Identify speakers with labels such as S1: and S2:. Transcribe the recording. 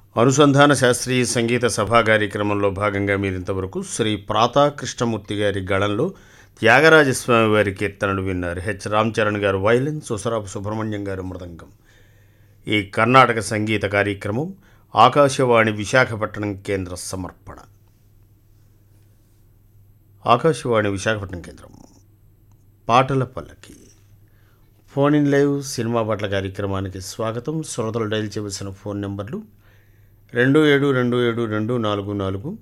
S1: అనుసంధాన శాస్త్రీయ సంగీత సభా కార్యక్రమంలో భాగంగా మీరు ఇంతవరకు శ్రీ ప్రాతా కృష్ణమూర్తి గారి గళంలో త్యాగరాజస్వామి వారి కీర్తనలు విన్నారు హెచ్ రామ్ చరణ్ గారు వైలిన్ సుసరాపు సుబ్రహ్మణ్యం గారు మృదంగం ఈ కర్ణాటక సంగీత కార్యక్రమం ఆకాశవాణి విశాఖపట్నం కేంద్ర సమర్పణ ఆకాశవాణి విశాఖపట్నం కేంద్రం పాటల పల్లకి ఫోన్ ఇన్ లైవ్ సినిమా పాటల కార్యక్రమానికి స్వాగతం శ్రోతలు డైల్ చేయవలసిన ఫోన్ నెంబర్లు రెండు ఏడు రెండు ఏడు రెండు నాలుగు నాలుగు